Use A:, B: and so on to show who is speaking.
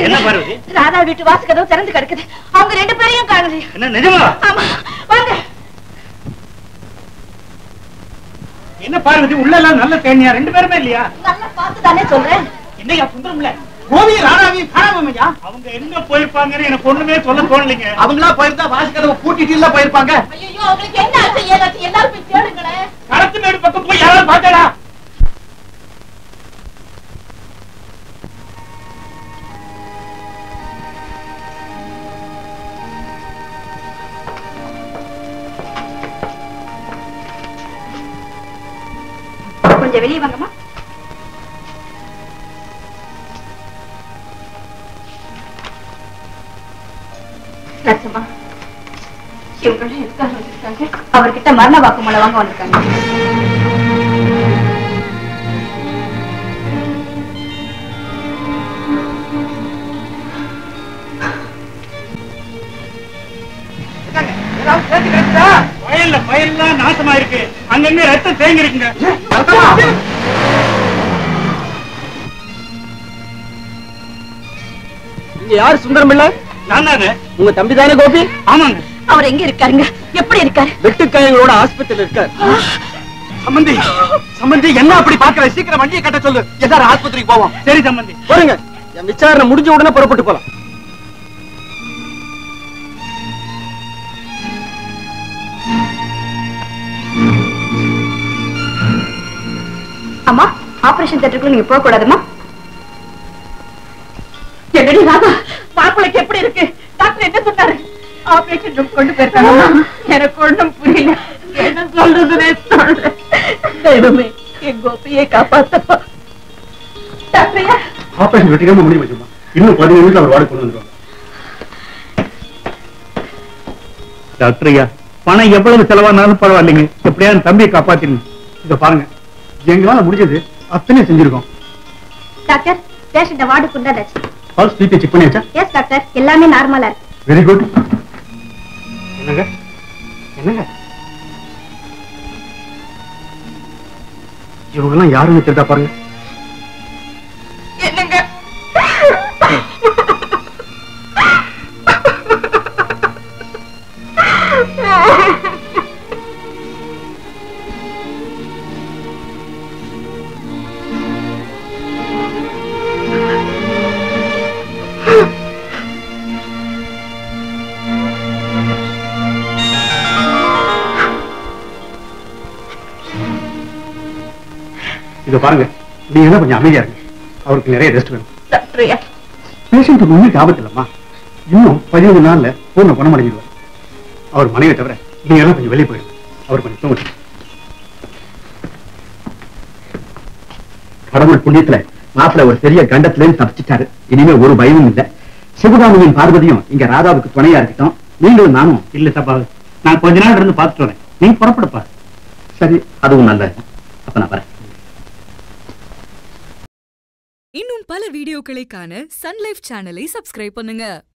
A: என்ன பார்வதி
B: ராதா வீட்டு வாசு கதவு திறந்து கிடக்குது அவங்க ரெண்டு பேரையும் காணலையே
A: என்ன நிஜமா
B: ஆமா வாங்க
A: என்ன பார்வதி உள்ள எல்லாம் நல்ல தேனியா ரெண்டு பேருமே இல்லையா
B: நல்லா பார்த்து தானே சொல்றேன்
A: என்னையா சுந்தரம்ல கோவி ராணாவையும் காணாமையா அவங்க எங்க போயிருப்பாங்கன்னு எனக்கு ஒண்ணுமே சொல்ல தோணலைங்க
C: அவங்களா போயிருந்தா வாசிக்கதவை பூட்டிட்டு இல்ல போயிருப்பாங்க
B: ஐயோ அவங்களுக்கு என்ன ஆச்சு ஏதாச்சும் எல்லாரும் போய் தேடுங்களேன்
A: களத்து மேடு பக்கம் போய் யாராவது பார்த்தடா
B: கொஞ்சம் வெளியே வாங்கம்மா லட்சமா இவங்க எதுக்காக வந்திருக்காங்க அவர்கிட்ட மரண வாக்குமூலம் வாங்க வந்திருக்காங்க
A: வயல்ல பயிரெல்லாம் நாசமா இருக்கு அங்கங்க ரத்தம் தேங்கி இருக்குங்க
C: இங்க யாரு சுந்தரம் இல்ல
A: நான் தாங்க
C: உங்க தம்பி தானே கோபி
A: ஆமாங்க
B: அவர் எங்க இருக்காருங்க எப்படி இருக்காரு
C: வெட்டுக்காயங்களோட ஆஸ்பத்திரியில இருக்கார் சம்பந்தி சம்பந்தி என்ன அப்படி பாக்குற சீக்கிரம் வண்டியை கட்ட சொல்லு எல்லாரும் ஆஸ்பத்திரிக்கு போவோம்
A: சரி சம்பந்தி
C: போருங்க என் விசாரணை முடிஞ்ச உடனே புறப்பட்டு போலாம்
B: அம்மா ஆபரேஷன் தியேட்டருக்குள்ள நீங்க போக கூடாதுமா என்னடி ராதா மாப்பிளைக்கு எப்படி இருக்கு டாக்டர் என்ன சொன்னாரு ஆபரேஷன் ரூம் கொண்டு போயிருக்காங்க எனக்கு ஒண்ணும் புரியல என்ன சொல்றதுனே சொல்ல தெய்வமே என் கோபியை காப்பாத்தப்பா டாக்டரையா
D: ஆபரேஷன் வெற்றிகரமா முடிவு வச்சுமா இன்னும் பதினேழு நிமிஷம் அவர் வார்டு கொண்டு வந்துருவாங்க டாக்டர் ஐயா பணம் எவ்வளவு செலவானாலும் பரவாயில்லைங்க எப்படியாவது தம்பியை காப்பாத்திருங்க இத பாருங்க எங்களால முடிஞ்சது அத்தனை செஞ்சிருக்கோம்
B: டாக்டர் பேஷண்ட வார்டு கொண்டாதாச்சு
D: பல்ஸ் பிபி செக் பண்ணியாச்சா
B: எஸ் டாக்டர் எல்லாமே நார்மலா இருக்கு
D: வெரி குட் என்னங்க என்னங்க இவங்கெல்லாம் யாருன்னு தெரிஞ்சா பாருங்க
B: என்னங்க
D: இத பாருங்க நீங்க தான் கொஞ்சம் அமைதியா இருங்க அவருக்கு நிறைய ரெஸ்ட் வேணும்
B: டாக்டரையா
D: பேஷண்ட்டுக்கு உண்மைக்கு ஆபத்து இல்லம்மா இன்னும் பதினஞ்சு நாள்ல பூர்ண குணமடைஞ்சிடுவார் அவர் மனைவி தவிர நீங்க எல்லாம் கொஞ்சம் வெளியே போயிடுங்க அவர் கொஞ்சம் தூங்கட்டும் கடவுள் புண்ணியத்துல மாப்பிள்ள ஒரு பெரிய கண்டத்துல இருந்து தப்பிச்சிட்டாரு இனிமே ஒரு பயமும் இல்ல சிவகாமியின் பார்வதியும் இங்க ராதாவுக்கு துணையா இருக்கட்டும் நீங்களும் நானும்
A: இல்ல சப்பா நான் கொஞ்ச நாள் இருந்து பார்த்துட்டு வரேன் நீங்க புறப்படுப்பா
D: சரி அதுவும் நல்லது அப்ப நான் வரேன்
E: இன்னும் பல வீடியோக்களை காண சன் லைஃப் சேனலை சப்ஸ்கிரைப் பண்ணுங்க